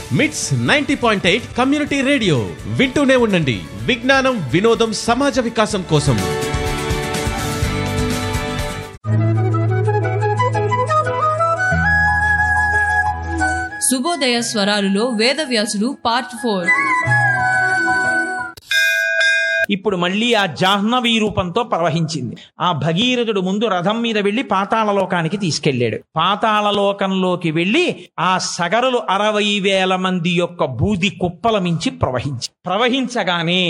మిట్స్ ninety point eight community radio వింటూనే ఉండండి విజ్ఞానం వినోదం సమాజ వికాసం కోసం శుభోదయ స్వరాలులో వేదవ్యాసుడు పార్ట్ ఫోర్ ఇప్పుడు మళ్ళీ ఆ జాహ్నవీ రూపంతో ప్రవహించింది ఆ భగీరథుడు ముందు రథం మీద వెళ్లి పాతాళలోకానికి తీసుకెళ్లాడు పాతాళలోకంలోకి వెళ్లి ఆ సగరులు అరవై వేల మంది యొక్క బూది కుప్పల మించి ప్రవహించి ప్రవహించగానే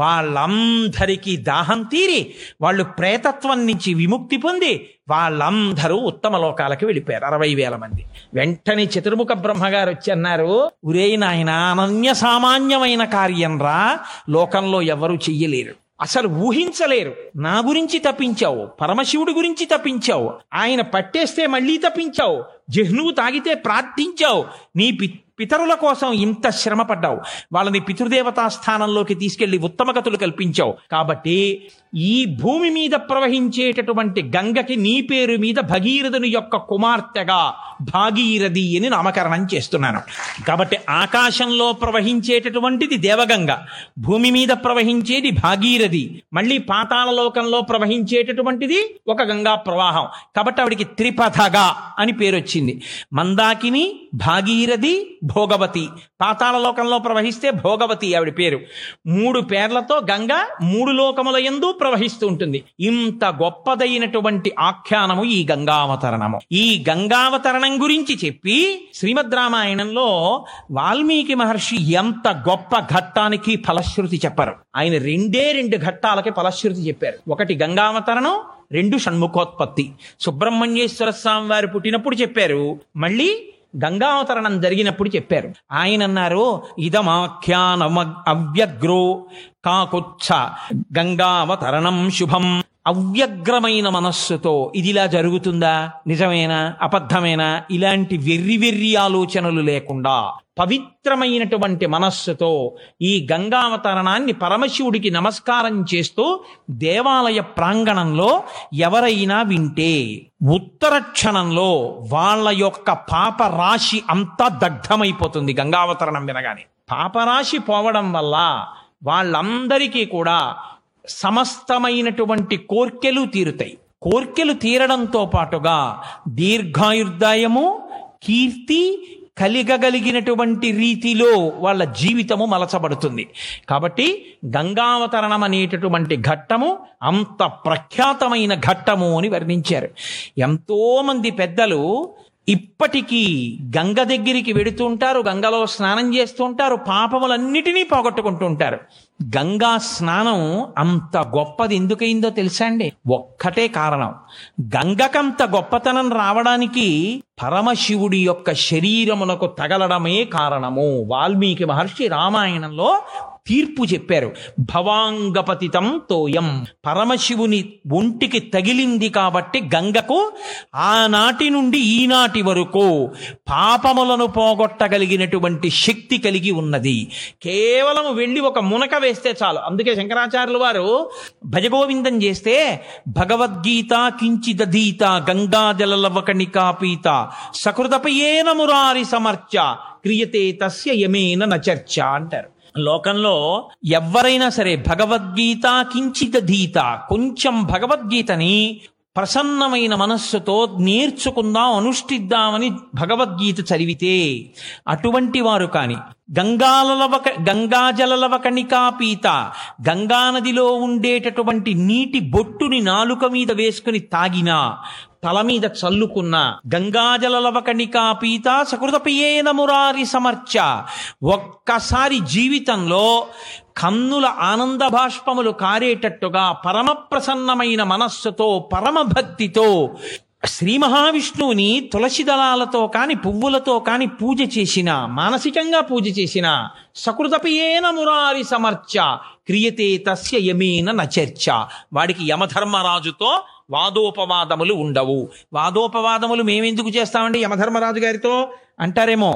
వాళ్ళందరికీ దాహం తీరి వాళ్ళు ప్రేతత్వం నుంచి విముక్తి పొంది వాళ్ళందరూ ఉత్తమ లోకాలకు వెళ్ళిపోయారు అరవై వేల మంది వెంటనే చతుర్ముఖ బ్రహ్మగారు వచ్చి అన్నారు ఉరే నాయన అనన్య సామాన్యమైన కార్యం రా లోకంలో ఎవరు చెయ్యలేరు అసలు ఊహించలేరు నా గురించి తప్పించావు పరమశివుడి గురించి తప్పించావు ఆయన పట్టేస్తే మళ్ళీ తప్పించావు జిహ్నువు తాగితే ప్రార్థించావు నీ పి పితరుల కోసం ఇంత శ్రమ పడ్డావు వాళ్ళని పితృదేవతా స్థానంలోకి తీసుకెళ్లి ఉత్తమగతులు కల్పించావు కాబట్టి ఈ భూమి మీద ప్రవహించేటటువంటి గంగకి నీ పేరు మీద భగీరథుని యొక్క కుమార్తెగా భాగీరథి అని నామకరణం చేస్తున్నాను కాబట్టి ఆకాశంలో ప్రవహించేటటువంటిది దేవగంగ భూమి మీద ప్రవహించేది భాగీరథి మళ్ళీ పాతాళలోకంలో ప్రవహించేటటువంటిది ఒక గంగా ప్రవాహం కాబట్టి ఆవిడికి త్రిపథగా అని పేరు వచ్చింది మందాకిని భాగీరథి భోగవతి పాతాళలోకంలో ప్రవహిస్తే భోగవతి ఆవిడ పేరు మూడు పేర్లతో గంగ మూడు లోకముల ఎందు ప్రవహిస్తూ ఉంటుంది ఇంత గొప్పదైనటువంటి ఆఖ్యానము ఈ గంగావతరణము ఈ గంగావతరణం గురించి చెప్పి శ్రీమద్ రామాయణంలో వాల్మీకి మహర్షి ఎంత గొప్ప ఘట్టానికి ఫలశ్రుతి చెప్పారు ఆయన రెండే రెండు ఘట్టాలకి ఫలశ్రుతి చెప్పారు ఒకటి గంగావతరణం రెండు షణ్ముఖోత్పత్తి సుబ్రహ్మణ్యేశ్వర స్వామి వారు పుట్టినప్పుడు చెప్పారు మళ్ళీ గంగావతరణం జరిగినప్పుడు చెప్పారు ఆయన అన్నారు ఇదమాఖ్యానమ అవ్యగ్రో కాకుచ్చ గంగావతరణం శుభం అవ్యగ్రమైన మనస్సుతో ఇదిలా జరుగుతుందా నిజమేనా అబద్ధమేనా ఇలాంటి వెర్రి వెర్రి ఆలోచనలు లేకుండా పవిత్రమైనటువంటి మనస్సుతో ఈ గంగావతరణాన్ని పరమశివుడికి నమస్కారం చేస్తూ దేవాలయ ప్రాంగణంలో ఎవరైనా వింటే ఉత్తర క్షణంలో వాళ్ళ యొక్క పాప రాశి అంతా దగ్ధమైపోతుంది గంగావతరణం వినగానే పాపరాశి పోవడం వల్ల వాళ్ళందరికీ కూడా సమస్తమైనటువంటి కోర్కెలు తీరుతాయి కోర్కెలు తీరడంతో పాటుగా దీర్ఘాయుర్దాయము కీర్తి కలిగగలిగినటువంటి రీతిలో వాళ్ళ జీవితము మలచబడుతుంది కాబట్టి గంగావతరణం అనేటటువంటి ఘట్టము అంత ప్రఖ్యాతమైన ఘట్టము అని వర్ణించారు ఎంతో మంది పెద్దలు ఇప్పటికీ గంగ దగ్గరికి వెడుతుంటారు గంగలో స్నానం చేస్తుంటారు పాపములన్నిటినీ పోగొట్టుకుంటూ ఉంటారు గంగా స్నానం అంత గొప్పది ఎందుకైందో తెలుసా అండి ఒక్కటే కారణం గంగకంత గొప్పతనం రావడానికి పరమశివుడి యొక్క శరీరమునకు తగలడమే కారణము వాల్మీకి మహర్షి రామాయణంలో తీర్పు చెప్పారు భవాంగపతితం తోయం పరమశివుని ఒంటికి తగిలింది కాబట్టి గంగకు ఆనాటి నుండి ఈనాటి వరకు పాపములను పోగొట్టగలిగినటువంటి శక్తి కలిగి ఉన్నది కేవలం వెళ్ళి ఒక మునక వేస్తే చాలు అందుకే శంకరాచార్యుల వారు భజగోవిందం చేస్తే భగవద్గీత కించిదధీత గంగాజలలవకణికా పీత సకృతపయేన మురారి సమర్చ క్రియతే తస్య యమేన నచర్చ అంటారు లోకంలో ఎవరైనా సరే భగవద్గీత కించిదధీత కొంచెం భగవద్గీతని ప్రసన్నమైన మనస్సుతో నేర్చుకుందాం అనుష్ఠిద్దామని భగవద్గీత చదివితే అటువంటి వారు కాని గంగాలలవక గంగాజలలవ కణికాపీత గంగానదిలో ఉండేటటువంటి నీటి బొట్టుని నాలుక మీద వేసుకుని తాగినా తల మీద చల్లుకున్న గంగాజలలవ కణికాపీత సకృతపియేన మురారి సమర్చ ఒక్కసారి జీవితంలో కన్నుల ఆనంద బాష్పములు కారేటట్టుగా పరమ ప్రసన్నమైన మనస్సుతో పరమ భక్తితో శ్రీ మహావిష్ణువుని తులసి దళాలతో కాని పువ్వులతో కాని పూజ చేసిన మానసికంగా పూజ చేసిన సకృతపియేన మురారి సమర్చ క్రియతే తస్య యమేన నచర్చ వాడికి యమధర్మరాజుతో వాదోపవాదములు ఉండవు వాదోపవాదములు మేమెందుకు చేస్తామండి యమధర్మరాజు గారితో అంటారేమో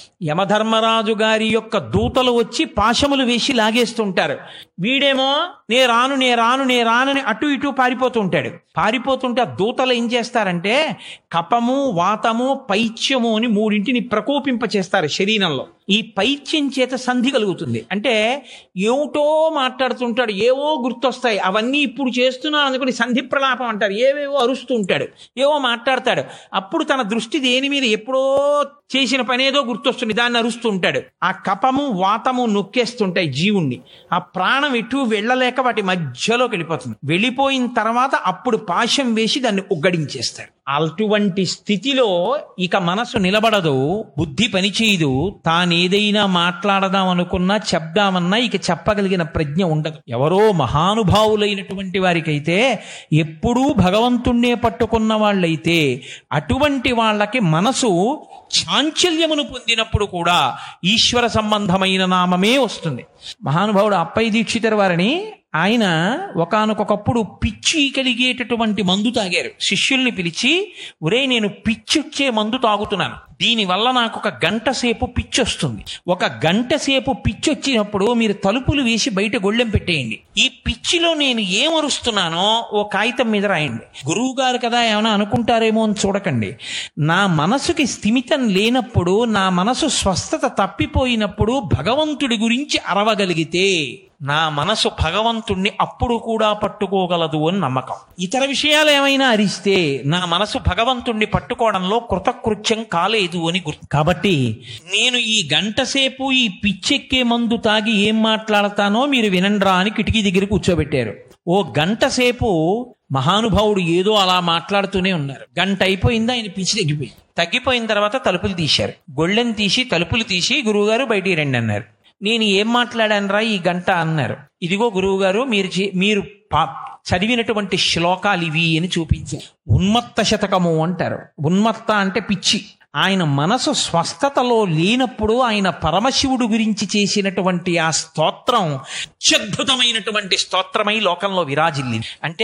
యమధర్మరాజు గారి యొక్క దూతలు వచ్చి పాశములు వేసి లాగేస్తుంటారు వీడేమో నే రాను నే రాను నే రానని అటు ఇటు పారిపోతూ ఉంటాడు పారిపోతుంటే ఆ దూతలు ఏం చేస్తారంటే కపము వాతము పైత్యము అని మూడింటిని ప్రకోపింప చేస్తారు శరీరంలో ఈ పైత్యం చేత సంధి కలుగుతుంది అంటే ఏమిటో మాట్లాడుతుంటాడు ఏవో గుర్తొస్తాయి అవన్నీ ఇప్పుడు చేస్తున్నాను అనుకుని సంధి ప్రలాపం అంటారు ఏవేవో అరుస్తూ ఉంటాడు ఏవో మాట్లాడతాడు అప్పుడు తన దృష్టి దేని మీద ఎప్పుడో చేసిన పనేదో గుర్తొస్తుంది దాన్ని అరుస్తూ ఉంటాడు ఆ కపము వాతము నొక్కేస్తుంటాయి జీవుణ్ణి ఆ ప్రాణం ఎటు వెళ్ళలేక వాటి మధ్యలోకి వెళ్ళిపోతుంది వెళ్ళిపోయిన తర్వాత అప్పుడు పాశం వేసి దాన్ని ఉగ్గడించేస్తాడు అటువంటి స్థితిలో ఇక మనసు నిలబడదు బుద్ధి పనిచేయదు తానేదైనా మాట్లాడదాం అనుకున్నా చెప్దామన్నా ఇక చెప్పగలిగిన ప్రజ్ఞ ఉండదు ఎవరో మహానుభావులైనటువంటి వారికైతే ఎప్పుడూ భగవంతుణ్ణే పట్టుకున్న వాళ్ళైతే అటువంటి వాళ్ళకి మనసు చాంచల్యమును పొందినప్పుడు కూడా ఈశ్వర సంబంధమైన నామమే వస్తుంది మహానుభావుడు అప్పయ్య దీక్షితర్ వారిని ఆయన ఒకానొకప్పుడు పిచ్చి కలిగేటటువంటి మందు తాగారు శిష్యుల్ని పిలిచి ఒరే నేను పిచ్చొచ్చే మందు తాగుతున్నాను దీనివల్ల నాకు ఒక గంట సేపు పిచ్చి వస్తుంది ఒక గంట సేపు పిచ్చి వచ్చినప్పుడు మీరు తలుపులు వేసి బయట గొళ్ళెం పెట్టేయండి ఈ పిచ్చిలో నేను ఏమరుస్తున్నానో ఓ కాగితం మీద రాయండి గురువు గారు కదా ఏమైనా అనుకుంటారేమో అని చూడకండి నా మనసుకి స్థిమితం లేనప్పుడు నా మనసు స్వస్థత తప్పిపోయినప్పుడు భగవంతుడి గురించి అరవగలిగితే నా మనసు భగవంతుణ్ణి అప్పుడు కూడా పట్టుకోగలదు అని నమ్మకం ఇతర విషయాలు ఏమైనా అరిస్తే నా మనసు భగవంతుణ్ణి పట్టుకోవడంలో కృతకృత్యం కాలేదు అని గుర్తు కాబట్టి నేను ఈ గంట సేపు ఈ పిచ్చెక్కే మందు తాగి ఏం మాట్లాడతానో మీరు వినండ్రా అని కిటికీ దగ్గర కూర్చోబెట్టారు ఓ గంట సేపు మహానుభావుడు ఏదో అలా మాట్లాడుతూనే ఉన్నారు గంట అయిపోయిందా ఆయన పిచ్చి తగ్గిపోయింది తగ్గిపోయిన తర్వాత తలుపులు తీశారు గొళ్ళెం తీసి తలుపులు తీసి గురువుగారు బయటికి రండి అన్నారు నేను ఏం మాట్లాడానురా ఈ గంట అన్నారు ఇదిగో గురువుగారు మీరు చే- మీరు పా- చదివినటువంటి శ్లోకాలు ఇవి అని చూపించారు ఉన్మత్త శతకము అంటారు ఉన్మత్త అంటే పిచ్చి ఆయన మనసు స్వస్థతలో లేనప్పుడు ఆయన పరమశివుడు గురించి చేసినటువంటి ఆ స్తోత్రం అత్యద్భుతమైనటువంటి స్తోత్రమై లోకంలో విరాజిల్లింది అంటే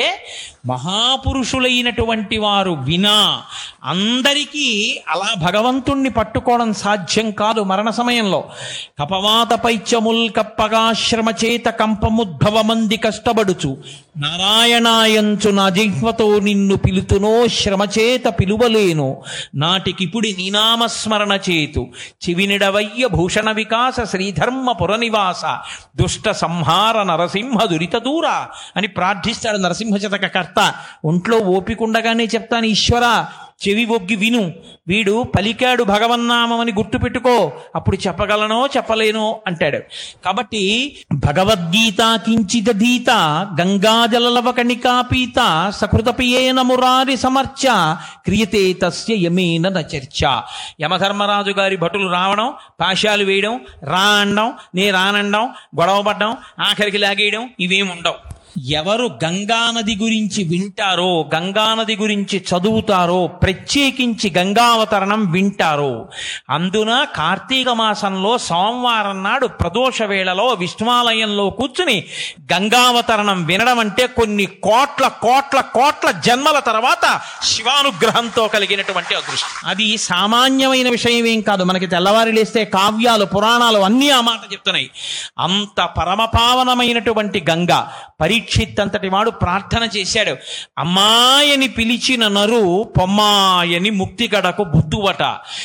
మహాపురుషులైనటువంటి వారు వినా అందరికీ అలా భగవంతుణ్ణి పట్టుకోవడం సాధ్యం కాదు మరణ సమయంలో కపవాత పైత్యముల్ కప్పగాశ్రమ చేత కంపముద్భవమంది కష్టపడుచు నారాయణాయంచు నా జిహ్వతో నిన్ను పిలుతునో శ్రమచేత పిలువలేను నాటికిపుడి నీనామస్మరణ చేతు చివినిడవయ్య భూషణ వికాస శ్రీధర్మ పురనివాస దుష్ట సంహార నరసింహ దురిత దూర అని ప్రార్థిస్తాడు నరసింహ శతక కర్త ఒంట్లో ఓపికండగానే చెప్తాను ఈశ్వర చెవి ఒగ్గి విను వీడు పలికాడు భగవన్నామని గుర్తుపెట్టుకో అప్పుడు చెప్పగలనో చెప్పలేనో అంటాడు కాబట్టి భగవద్గీత కించిదీత గంగాజలలవ కణికాపీత సకృతపియేన మురారి సమర్చ క్రియతే తస్య యమేన న చర్చ యమధర్మరాజు గారి భటులు రావడం పాశాలు వేయడం రా అనడం నే రానండం గొడవ పడ్డం ఆఖరికి లాగేయడం ఇవేం ఉండవు ఎవరు గంగానది గురించి వింటారో గంగానది గురించి చదువుతారో ప్రత్యేకించి గంగావతరణం వింటారో అందున కార్తీక మాసంలో సోమవారం నాడు ప్రదోష వేళలో విష్ణుమాలయంలో కూర్చుని గంగావతరణం వినడం అంటే కొన్ని కోట్ల కోట్ల కోట్ల జన్మల తర్వాత శివానుగ్రహంతో కలిగినటువంటి అదృష్టం అది సామాన్యమైన విషయం ఏం కాదు మనకి తెల్లవారి లేస్తే కావ్యాలు పురాణాలు అన్నీ ఆ మాట చెప్తున్నాయి అంత పరమపావనమైనటువంటి గంగ పరీక్షిత్ అంతటి వాడు ప్రార్థన చేశాడు అమ్మాయని పిలిచిన నరు పొమ్మాయని ముక్తి గడకు బుద్ధువట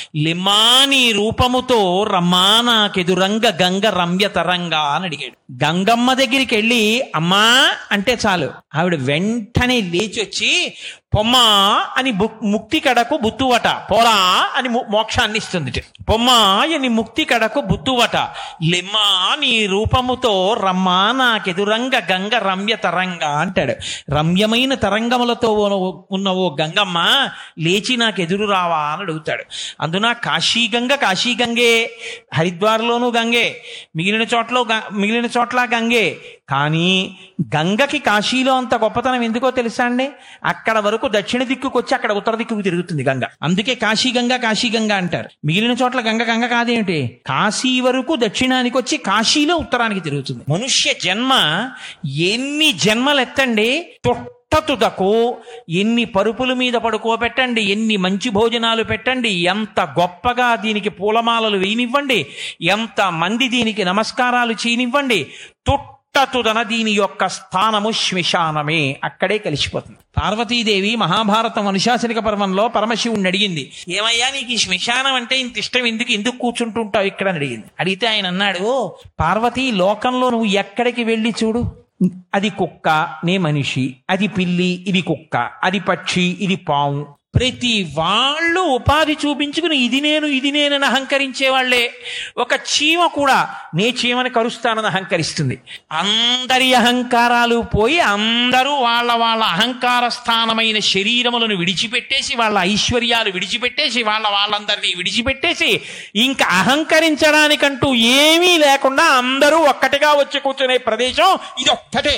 లిమాని రూపముతో రమ్మా నాకెదురంగ గంగ రమ్య తరంగా అని అడిగాడు గంగమ్మ దగ్గరికి వెళ్ళి అమ్మా అంటే చాలు ఆవిడ వెంటనే లేచి వచ్చి పొమ్మ అని బు- ముక్తి కడకు బుత్తువట పోరా అని ము- మోక్షాన్ని ఇస్తుంది పొమ్మ అని ముక్తి కడకు బుత్తువట లిమ్మా నీ రూపముతో రమ్మా నాకెదురంగ గంగ రమ్య తరంగ అంటాడు రమ్యమైన తరంగములతో ఉన్న- ఉన్న ఓ గంగమ్మ లేచి నాకెదురు రావా అని అడుగుతాడు అందున కాశీ గంగ కాశీ గంగే హరిద్వార్లోనూ గంగే మిగిలిన చోట్ల గ- మిగిలిన చోట్ల గంగే కానీ గంగకి కాశీలో అంత గొప్పతనం ఎందుకో తెలుసా అండి అక్కడ వరకు దక్షిణ దిక్కుకు వచ్చి అక్కడ ఉత్తర దిక్కుకు తిరుగుతుంది గంగ అందుకే కాశీ గంగ కాశీ గంగ అంటారు మిగిలిన చోట్ల గంగ గంగ కాదేమిటి కాశీ వరకు దక్షిణానికి వచ్చి కాశీలో ఉత్తరానికి తిరుగుతుంది మనుష్య జన్మ ఎన్ని జన్మలు ఎత్తండి తొట్ట తుట్టతుదకు ఎన్ని పరుపుల మీద పడుకోబెట్టండి ఎన్ని మంచి భోజనాలు పెట్టండి ఎంత గొప్పగా దీనికి పూలమాలలు వేయనివ్వండి ఎంత మంది దీనికి నమస్కారాలు చేయనివ్వండి తుట్టతుదన దీని యొక్క స్థానము శ్మశానమే అక్కడే కలిసిపోతుంది పార్వతీదేవి మహాభారతం అనుశాసనిక పర్వంలో పరమశివుణ్ణి అడిగింది ఏమయ్యా నీకు ఈ శ్మశానం అంటే ఇంత ఇష్టం ఎందుకు ఎందుకు కూర్చుంటుంటావు ఇక్కడ అని అడిగింది అడిగితే ఆయన అన్నాడు పార్వతీ లోకంలో నువ్వు ఎక్కడికి వెళ్ళి చూడు అది కుక్క నే మనిషి అది పిల్లి ఇది కుక్క అది పక్షి ఇది పాము ప్రతి వాళ్ళు ఉపాధి చూపించుకుని ఇది నేను ఇది నేనని అహంకరించే వాళ్ళే ఒక చీమ కూడా నే చీమని కరుస్తానని అహంకరిస్తుంది అందరి అహంకారాలు పోయి అందరూ వాళ్ళ వాళ్ళ అహంకార స్థానమైన శరీరములను విడిచిపెట్టేసి వాళ్ళ ఐశ్వర్యాలు విడిచిపెట్టేసి వాళ్ళ వాళ్ళందరినీ విడిచిపెట్టేసి ఇంకా అహంకరించడానికంటూ ఏమీ లేకుండా అందరూ ఒక్కటిగా వచ్చి కూర్చునే ప్రదేశం ఇది ఒక్కటే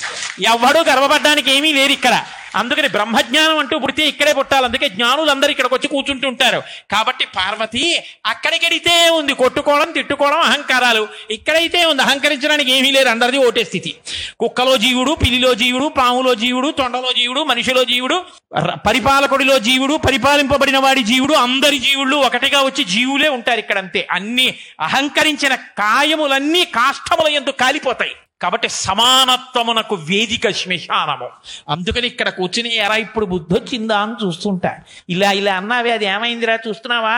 ఎవడు గర్వపడ్డానికి ఏమీ లేదు ఇక్కడ అందుకని బ్రహ్మజ్ఞానం అంటూ పుడితే ఇక్కడే పుట్టాలి అందుకే జ్ఞానులు అందరూ ఇక్కడికి వచ్చి కూర్చుంటుంటారు కాబట్టి పార్వతి అక్కడికెడితే ఉంది కొట్టుకోవడం తిట్టుకోవడం అహంకారాలు ఇక్కడైతే ఉంది అహంకరించడానికి ఏమీ లేదు అందరిది ఓటే స్థితి కుక్కలో జీవుడు పిల్లిలో జీవుడు పాములో జీవుడు తొండలో జీవుడు మనిషిలో జీవుడు ర- పరిపాలకుడిలో జీవుడు పరిపాలింపబడిన వాడి జీవుడు అందరి జీవుళ్ళు ఒకటిగా వచ్చి జీవులే ఉంటారు ఇక్కడ అంతే అన్ని అహంకరించిన కాయములన్నీ కాష్టముల ఎందు కాలిపోతాయి కాబట్టి సమానత్వమునకు వేదిక శ్మశానము అందుకని ఇక్కడ కూర్చుని ఎరా ఇప్పుడు బుద్ధి వచ్చిందా అని చూస్తుంటా ఇలా ఇలా అన్నావే అది ఏమైందిరా చూస్తున్నావా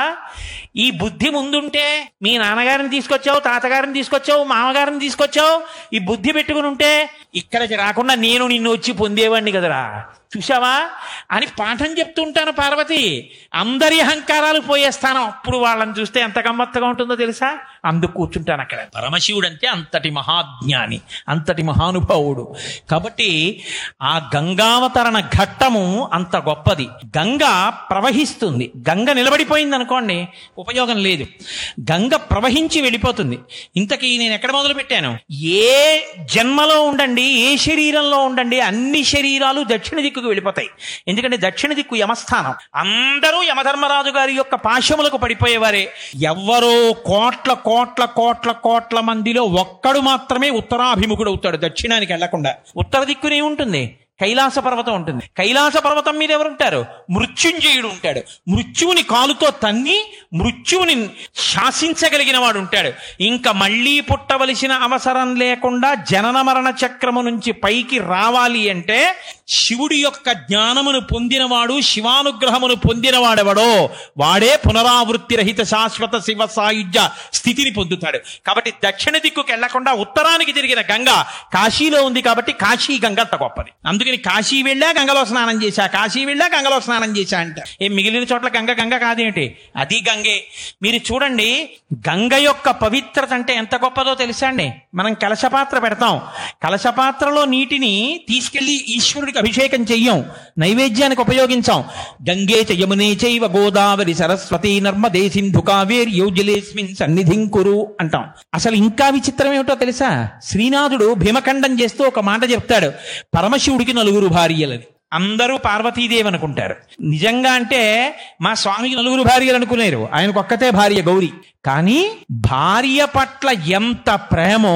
ఈ బుద్ధి ముందుంటే మీ నాన్నగారిని తీసుకొచ్చావు తాతగారిని తీసుకొచ్చావు మామగారిని తీసుకొచ్చావు ఈ బుద్ధి పెట్టుకుని ఉంటే ఇక్కడికి రాకుండా నేను నిన్ను వచ్చి పొందేవాడిని కదరా చూసావా అని పాఠం చెప్తుంటాను పార్వతి అందరి అహంకారాలు పోయే స్థానం అప్పుడు వాళ్ళని చూస్తే ఎంత గమ్మత్తుగా ఉంటుందో తెలుసా అందుకు కూర్చుంటాను అక్కడ పరమశివుడు అంటే అంతటి మహాజ్ఞాని అంతటి మహానుభావుడు కాబట్టి ఆ గంగావతరణ ఘట్టము అంత గొప్పది గంగ ప్రవహిస్తుంది గంగ నిలబడిపోయింది అనుకోండి ఉపయోగం లేదు గంగ ప్రవహించి వెళ్ళిపోతుంది ఇంతకీ నేను ఎక్కడ మొదలు పెట్టాను ఏ జన్మలో ఉండండి ఏ శరీరంలో ఉండండి అన్ని శరీరాలు దక్షిణ దిక్కుకు వెళ్ళిపోతాయి ఎందుకంటే దక్షిణ దిక్కు యమస్థానం అందరూ యమధర్మరాజు గారి యొక్క పాశములకు పడిపోయేవారే ఎవ్వరో కోట్ల కోట్ల కోట్ల కోట్ల మందిలో ఒక్కడు మాత్రమే ఉత్తరాభిముఖుడు అవుతాడు దక్షిణానికి వెళ్లకుండా ఉత్తర దిక్కునే ఉంటుంది కైలాస పర్వతం ఉంటుంది కైలాస పర్వతం మీద ఎవరు ఉంటారు మృత్యుంజయుడు ఉంటాడు మృత్యువుని కాలుతో తన్ని మృత్యువుని శాసించగలిగిన వాడు ఉంటాడు ఇంకా మళ్ళీ పుట్టవలసిన అవసరం లేకుండా జనన మరణ చక్రము నుంచి పైకి రావాలి అంటే శివుడి యొక్క జ్ఞానమును పొందినవాడు శివానుగ్రహమును పొందినవాడెవడో వాడే పునరావృత్తి రహిత శాశ్వత శివ సాయుధ్య స్థితిని పొందుతాడు కాబట్టి దక్షిణ దిక్కుకి వెళ్లకుండా ఉత్తరానికి తిరిగిన గంగ కాశీలో ఉంది కాబట్టి కాశీ గంగ అంత గొప్పది అందుకని కాశీ వెళ్ళా గంగలో స్నానం చేశా కాశీ వెళ్ళా గంగలో స్నానం చేశా అంట ఏ మిగిలిన చోట్ల గంగ గంగ కాదేంటి అది గంగే మీరు చూడండి గంగ యొక్క పవిత్రత అంటే ఎంత గొప్పదో తెలుసా అండి మనం కలశపాత్ర పెడతాం కలశపాత్రలో నీటిని తీసుకెళ్లి ఈశ్వరుడికి అభిషేకం చెయ్యం నైవేద్యానికి ఉపయోగించాం గంగే చ యమునే చైవ గోదావరి సరస్వతి నర్మదే సింధు కావేరి యోజలేస్మిన్ సన్నిధిం కురు అంటాం అసలు ఇంకా విచిత్రం ఏమిటో తెలుసా శ్రీనాథుడు భీమఖండం చేస్తూ ఒక మాట చెప్తాడు పరమశివుడికి నలుగురు భార్యలని అందరూ పార్వతీదేవి అనుకుంటారు నిజంగా అంటే మా స్వామికి నలుగురు భార్యలు అనుకునేరు ఆయనకు ఒక్కతే భార్య గౌరి కానీ భార్య పట్ల ఎంత ప్రేమో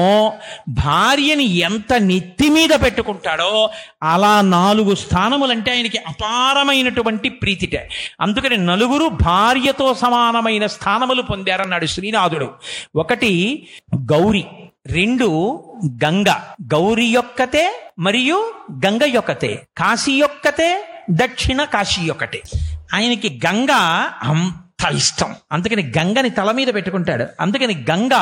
భార్యని ఎంత నెత్తి మీద పెట్టుకుంటాడో అలా నాలుగు స్థానములంటే ఆయనకి అపారమైనటువంటి ప్రీతిట అందుకని నలుగురు భార్యతో సమానమైన స్థానములు పొందారన్నాడు శ్రీనాథుడు ఒకటి గౌరి రెండు గంగ గౌరి యొక్కతే మరియు గంగ యొక్కతే కాశీ యొక్కతే దక్షిణ కాశీ యొక్కటే ఆయనకి గంగ అంత ఇష్టం అందుకని గంగని తల మీద పెట్టుకుంటాడు అందుకని గంగ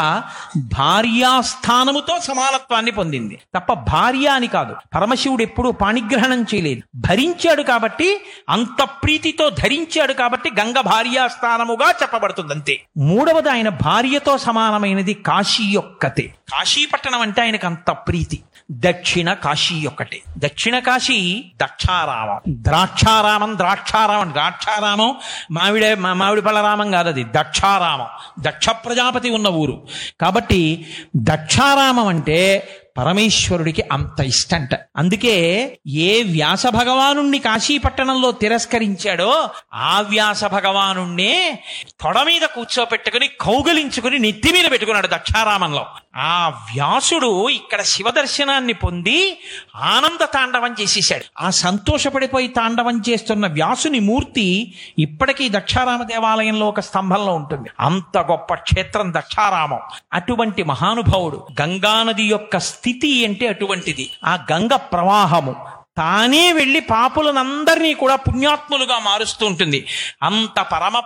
భార్యాస్థానముతో సమానత్వాన్ని పొందింది తప్ప భార్య అని కాదు పరమశివుడు ఎప్పుడూ పాణిగ్రహణం చేయలేదు భరించాడు కాబట్టి అంత ప్రీతితో ధరించాడు కాబట్టి గంగ భార్యాస్థానముగా చెప్పబడుతుంది అంతే మూడవది ఆయన భార్యతో సమానమైనది కాశీ యొక్కతే కాశీ పట్టణం అంటే ఆయనకు అంత ప్రీతి దక్షిణ కాశీ ఒక్కటే దక్షిణ కాశీ దక్షారామం ద్రాక్షారామం ద్రాక్షారామం ద్రాక్షారామం మామిడి మా- మామిడి పళ్ళ రామం కాదు అది దక్షారామం దక్ష ప్రజాపతి ఉన్న ఊరు కాబట్టి దక్షారామం అంటే పరమేశ్వరుడికి అంత ఇష్టంట అందుకే ఏ వ్యాస భగవానుణ్ణి కాశీపట్టణంలో తిరస్కరించాడో ఆ వ్యాస భగవానుణ్ణే తొడ మీద కూర్చోపెట్టుకుని కౌగలించుకుని నెత్తి మీద పెట్టుకున్నాడు దక్షారామంలో ఆ వ్యాసుడు ఇక్కడ శివ దర్శనాన్ని పొంది ఆనంద తాండవం చేసేసాడు ఆ సంతోషపడిపోయి తాండవం చేస్తున్న వ్యాసుని మూర్తి ఇప్పటికీ దక్షారామ దేవాలయంలో ఒక స్తంభంలో ఉంటుంది అంత గొప్ప క్షేత్రం దక్షారామం అటువంటి మహానుభావుడు గంగానది యొక్క స్థితి అంటే అటువంటిది ఆ గంగ ప్రవాహము తానే వెళ్ళి పాపులనందరినీ కూడా పుణ్యాత్ములుగా మారుస్తూ ఉంటుంది అంత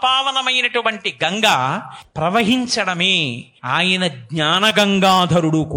పరమపావనమైనటువంటి గంగ ప్రవహించడమే ఆయన జ్ఞానగంగాధరుడు